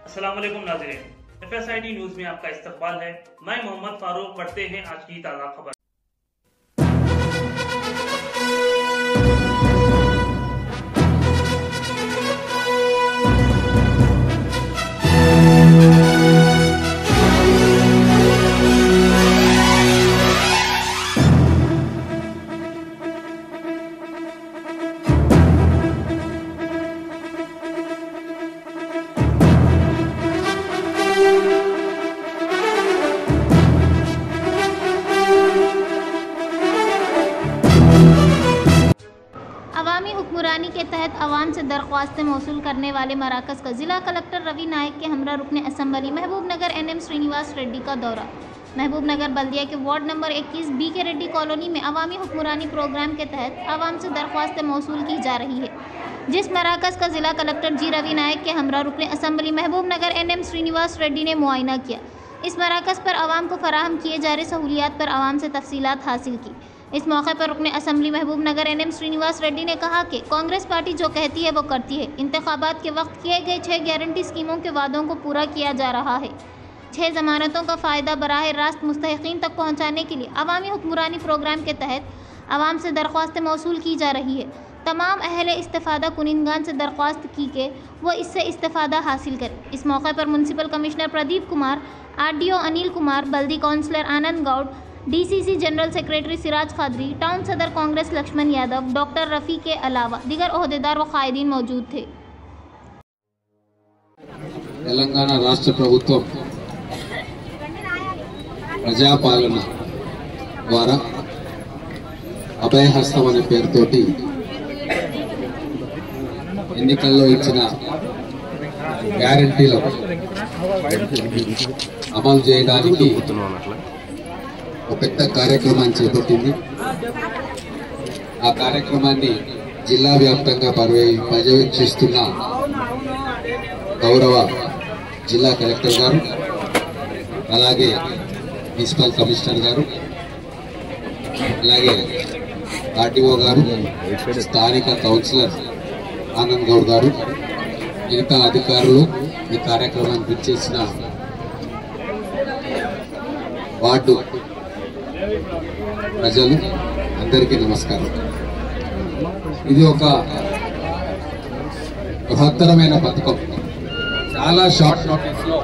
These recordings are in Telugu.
अस्सलाम वालेकुम नाजरीन F S I D news में आपका इस्तकबाल है मैं मोहम्मद फारूक पढ़ते हैं आज की ताज़ा खबर अवामी हुक्मरानी के तहत अवाम से दरख्वास्तें मौसूल करने वाले मराकज़ का ज़िला कलेक्टर रवि नायक के हमरा रुकन assembly Mahbub Nagar N M Srinivas Reddy का दौरा महबूब नगर बल्दिया के वार्ड नंबर 21 बी के रेड्डी कॉलोनी में अवामी हुक्मरानी प्रोग्राम के तहत आवाम से दरख्वास्तें मौसूल की जा रही है जिस मराकज़ का ज़िला कलेक्टर जी रवि नायक के हमरा रुकन assembly Mahbub Nagar N M Srinivas Reddy ने मुआयना किया इस मराकज़ पर आवाम को फराहम किए जा रहे सहूलियात पर आवाम से तफसीलात हासिल की इस मौके पर रुकन assembly Mahbub Nagar N M Srinivas Reddy ने कहा कि कांग्रेस पार्टी जो कहती है वो करती है इंतबात के वक्त किए गए छः गारंटी स्कीमों के वादों को पूरा किया जा रहा है छः जमानतों का फ़ायदा बराह रास्त मुस्तकिन तक पहुँचाने के लिए अवामी हुक्मरानी प्रोग्राम के तहत आवाम से दरख्वास्त मौसूल की जा रही है तमाम अहल इस्तेफ़ादा कुनिंदगान से दरख्वास्त की कि वो इससे इस्तेफ़ादा हासिल करें इस मौके पर municipal commissioner Pradeep Kumar RDO Anil Kumar बल्दी councillor Anand Goud DCC general secretary Siraj Khadri town सदर कांग्रेस लक्ष्मण यादव डॉक्टर रफ़ी के अलावा दिगर अहदेदार व कायदीन मौजूद थे తెలంగాణ రాష్ట్ర ప్రభుత్వం ప్రజాపాలన ద్వారా అభయహస్తం అనే పేరుతోటి ఎన్నికల్లో ఇచ్చిన గ్యారంటీలను అమలు చేయడానికి ఒక పెద్ద కార్యక్రమాన్ని చేపట్టింది ఆ కార్యక్రమాన్ని జిల్లా వ్యాప్తంగా పర్యవే- పర్యవేక్షిస్తున్న గౌరవ జిల్లా కలెక్టర్ గారు అలాగే మున్సిపల్ కమిషనర్ గారు అలాగే ఆర్టీఓ గారు స్థానిక కౌన్సిలర్ ఆనంద్ గౌడ్ గారు మిగతా అధికారులు ఈ కార్యక్రమానికి ఇచ్చేసిన వార్డు ప్రజలు అందరికీ నమస్కారం ఇది ఒక బృహత్తరమైన పథకం చాలా షార్ట్ నోటీస్ లో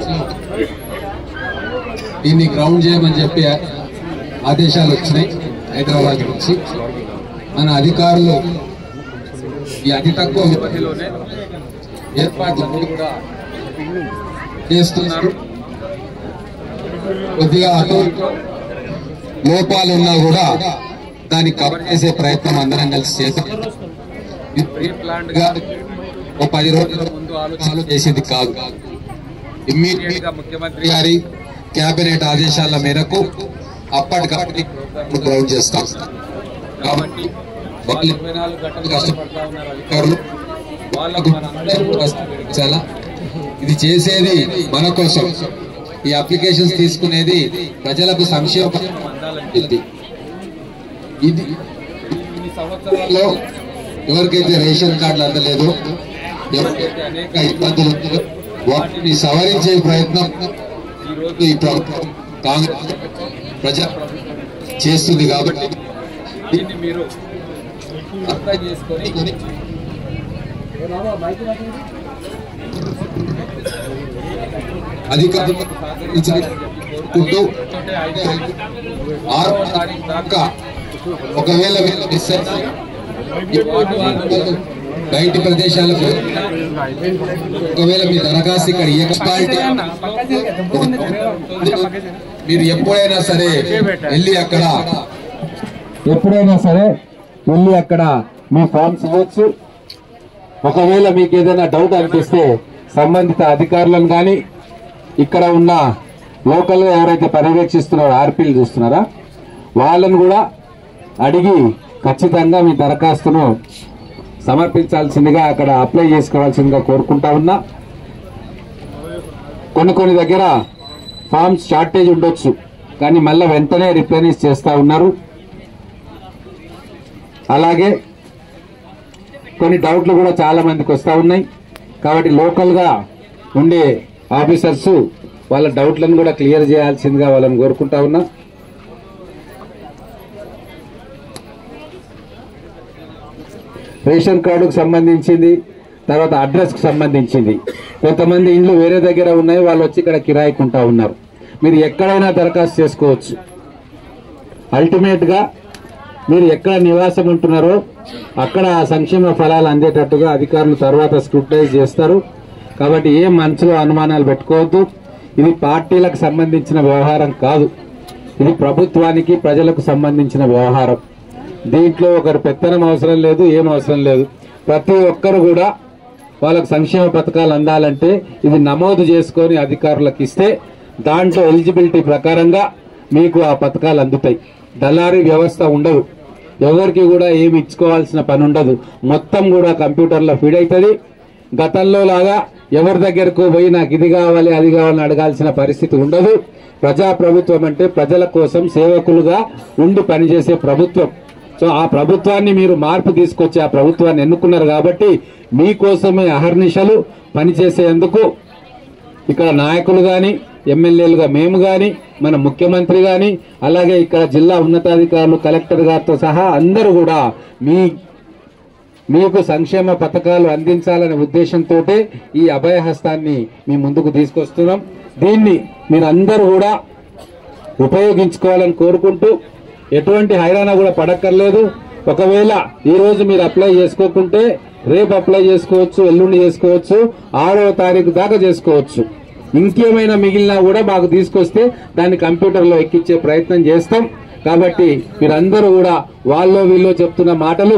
దీన్ని గ్రౌండ్ చేయమని చెప్పి ఆదేశాలు వచ్చినాయి హైదరాబాద్ నుంచి మన అధికారులు ఈ అతి తక్కువ వ్యవధిలోనే ఏర్పాట్లు కూడా చేస్తున్నారు కొద్దిగా అటు ఇటు లోపాలు ఉన్నా కూడా దాన్ని కవర్ చేసే ప్రయత్నం అందరం కలిసి చేస్తాం ఇది ప్రీ ప్లాన్డ్ గా ఓ పది రోజుల ముందు ఆలోచన చేసేది కాదు ఇమ్మీడియట్ గా ముఖ్యమంత్రి గారి కేబినెట్ ఆదేశాల మేరకు అప్పటికప్పటి గ్రౌండ్ చేస్తాం కాబట్టి వాళ్ళు ఇరవై నాలుగు గంటలు కష్టపడతా ఉన్నారు అధికారులు వాళ్ళకు మనందరూ కూడా కష్టపడించాలా ఇది చేసేది మన కోసం ఈ అప్లికేషన్స్ తీసుకునేది ప్రజలకు సంక్షేమ పథకం అందాలని చెప్పి ఇది ఇన్ని సంవత్సరాల్లో ఎవరికైతే రేషన్ కార్డులు అందలేదో ఎవరికైతే అనేక ఇబ్బందులు ఉన్నాయో వాటిని సవరించే ప్రయత్నం ఈ రోజు ఈ ప్రభుత్వం కాంగ్రెస్ ప్రజా చేస్తుంది కాబట్టి దీన్ని మీరు అర్థం చేసుకొని అధికారులకు సహకరించుకుంటూ ఆరో తారీఖు దాకా ఒకవేళ వీళ్ళు మిస్ అయితే ఈ వార్డు వాళ్ళు బయటి ప్రదేశాలకు ఒకవేళ మీ దరఖాస్తు ఇక్కడ ఎక్స్పాల్టీ మీరు ఎప్పుడైనా సరే వెళ్ళి అక్కడ ఎప్పుడైనా సరే వెళ్ళి అక్కడ మీ ఫామ్స్ ఇవ్వచ్చు ఒకవేళ మీకు ఏదైనా డౌట్ అనిపిస్తే సంబంధిత అధికారులను కానీ ఇక్కడ ఉన్న లోకల్ గా ఎవరైతే పర్యవేక్షిస్తున్నారో ఆర్పీలు చూస్తున్నారా వాళ్ళని కూడా అడిగి ఖచ్చితంగా మీ దరఖాస్తును సమర్పించాల్సిందిగా అక్కడ అప్లై చేసుకోవాల్సిందిగా కోరుకుంటా ఉన్నా కొన్ని కొన్ని దగ్గర ఫామ్స్ షార్టేజ్ ఉండొచ్చు కానీ మళ్ళీ వెంటనే రిప్లెనిష్ చేస్తా ఉన్నారు అలాగే కొన్ని డౌట్లు కూడా చాలా మందికి వస్తూ ఉన్నాయి కాబట్టి లోకల్గా ఉండే ఆఫీసర్స్ వాళ్ళ డౌట్లను కూడా క్లియర్ చేయాల్సిందిగా వాళ్ళని కోరుకుంటా ఉన్నా రేషన్ కార్డుకు సంబంధించింది తర్వాత అడ్రస్ కు సంబంధించింది కొంతమంది ఇండ్లు వేరే దగ్గర ఉన్నాయి వాళ్ళు వచ్చి ఇక్కడ కిరాయికుంటా ఉన్నారు మీరు ఎక్కడైనా దరఖాస్తు చేసుకోవచ్చు అల్టిమేట్ గా మీరు ఎక్కడ నివాసం ఉంటున్నారో అక్కడ ఆ సంక్షేమ ఫలాలు అందేటట్టుగా అధికారులు తర్వాత స్క్రూటైజ్ చేస్తారు కాబట్టి ఏ మనసులో అనుమానాలు పెట్టుకోవద్దు ఇది పార్టీలకు సంబంధించిన వ్యవహారం కాదు ఇది ప్రభుత్వానికి ప్రజలకు సంబంధించిన వ్యవహారం దీంట్లో ఒకరు పెత్తనం అవసరం లేదు ఏం అవసరం లేదు ప్రతి ఒక్కరు కూడా వాళ్ళకు సంక్షేమ పథకాలు అందాలంటే ఇది నమోదు చేసుకొని అధికారులకు ఇస్తే దాంట్లో ఎలిజిబిలిటీ ప్రకారంగా మీకు ఆ పథకాలు అందుతాయి దళారీ వ్యవస్థ ఉండదు ఎవరికి కూడా ఏమి ఇచ్చుకోవాల్సిన పని ఉండదు మొత్తం కూడా కంప్యూటర్లో ఫీడ్ అవుతుంది గతంలో లాగా ఎవరి దగ్గరకు పోయి నాకు ఇది కావాలి అది కావాలని అడగాల్సిన పరిస్థితి ఉండదు ప్రజా ప్రభుత్వం అంటే ప్రజల కోసం సేవకులుగా ఉండి పనిచేసే ప్రభుత్వం సో ఆ ప్రభుత్వాన్ని మీరు మార్పు తీసుకొచ్చి ఆ ప్రభుత్వాన్ని ఎన్నుకున్నారు కాబట్టి మీకోసమే అహర్నిశలు పనిచేసేందుకు ఇక్కడ నాయకులు గాని ఎమ్మెల్యేలుగా మేము గాని మన ముఖ్యమంత్రి గాని అలాగే ఇక్కడ జిల్లా ఉన్నతాధికారులు కలెక్టర్ గారితో సహా అందరూ కూడా మీ మీకు సంక్షేమ పథకాలు అందించాలనే ఉద్దేశంతో ఈ అభయహస్తాన్ని మీ ముందుకు తీసుకొస్తున్నాం దీన్ని మీరందరూ కూడా ఉపయోగించుకోవాలని కోరుకుంటూ ఎటువంటి హైరాణ కూడా పడక్కర్లేదు ఒకవేళ ఈ రోజు మీరు అప్లై చేసుకోకుంటే రేపు అప్లై చేసుకోవచ్చు ఎల్లుండి చేసుకోవచ్చు ఆరో తారీఖు దాకా చేసుకోవచ్చు ఇంకేమైనా మిగిలినా కూడా మాకు తీసుకొస్తే దాన్ని కంప్యూటర్లో ఎక్కించే ప్రయత్నం చేస్తాం కాబట్టి మీరందరూ కూడా వాళ్ళో వీళ్ళో చెప్తున్న మాటలు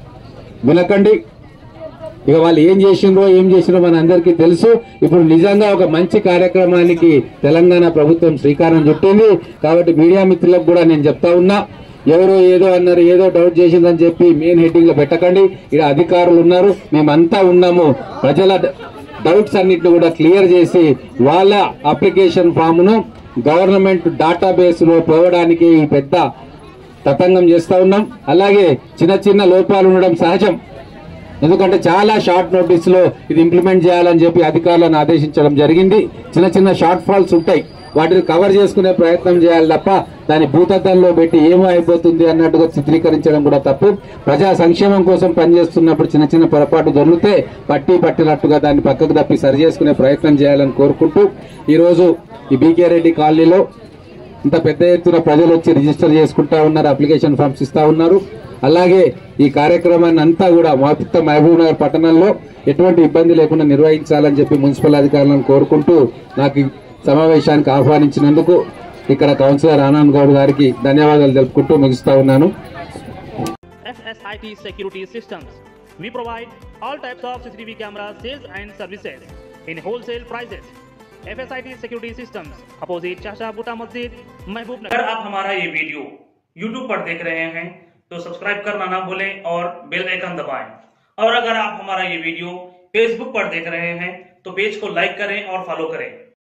వినకండి ఇక వాళ్ళు ఏం చేసిండ్రో ఏం చేసిండ్రో మన అందరికీ తెలుసు ఇప్పుడు నిజంగా ఒక మంచి కార్యక్రమానికి తెలంగాణ ప్రభుత్వం శ్రీకారం చుట్టింది కాబట్టి మీడియా మిత్రులకు కూడా నేను చెప్తా ఉన్నా ఎవరో ఏదో అన్నారు ఏదో డౌట్ చేసిందని చెప్పి మెయిన్ హెడ్డింగ్ లో పెట్టకండి ఇక్కడ అధికారులు ఉన్నారు మేమంతా ఉన్నాము ప్రజల డౌట్స్ అన్నిటిని కూడా క్లియర్ చేసి వాళ్ళ అప్లికేషన్ ఫామ్ ను గవర్నమెంట్ డేటాబేస్ లో పోవడానికి ఈ పెద్ద తతంగం చేస్తా ఉన్నాం అలాగే చిన్న చిన్న లోపాలు ఉండడం సహజం ఎందుకంటే చాలా షార్ట్ నోటీస్ లో ఇది ఇంప్లిమెంట్ చేయాలని చెప్పి అధికారులను ఆదేశించడం జరిగింది చిన్న చిన్న షార్ట్ ఫాల్స్ ఉంటాయి వాటిని కవర్ చేసుకునే ప్రయత్నం చేయాలి తప్ప దాని భూతద్దంలో పెట్టి ఏమో అయిపోతుంది అన్నట్టుగా చిత్రీకరించడం కూడా తప్పు ప్రజా సంక్షేమం కోసం పనిచేస్తున్నప్పుడు చిన్న చిన్న పొరపాటు జరిగితే పట్టి పట్టినట్టుగా దాన్ని పక్కకు తప్పి సరి చేసుకునే ప్రయత్నం చేయాలని కోరుకుంటూ ఈ రోజు ఈ బీకే రెడ్డి కాలనీలో ఇంత పెద్ద ఎత్తున ప్రజలు వచ్చి రిజిస్టర్ చేసుకుంటా ఉన్నారు అప్లికేషన్ ఫామ్స్ ఇస్తా ఉన్నారు అలాగే ఈ కార్యక్రమాన్ని అంతా కూడా మొత్తం మహబూబ్ నగర్ పట్టణంలో ఎటువంటి ఇబ్బంది లేకుండా నిర్వహించాలని చెప్పి మున్సిపల్ అధికారులను కోరుకుంటూ నాకు ఈ సమావేశానికి ఆహ్వానించినందుకు ఇక్కడ కౌన్సిలర్ ఆనంద్ గౌడ్ గారికి ధన్యవాదాలు తెలుపుకుంటూ ముగిస్తా ఉన్నాను FSIT Security Systems. We provide all types of CCTV camera sales and services in wholesale prices. FSIT Security Systems, opposite Chasha Buta Masjid, Mahbub Nagar. अगर आप हमारा ये वीडियो YouTube पर देख रहे हैं तो सब्सक्राइब करना ना भूलें और बेल आइकन दबाएं और अगर आप हमारा ये वीडियो Facebook पर देख रहे हैं तो पेज को लाइक करें और फॉलो करें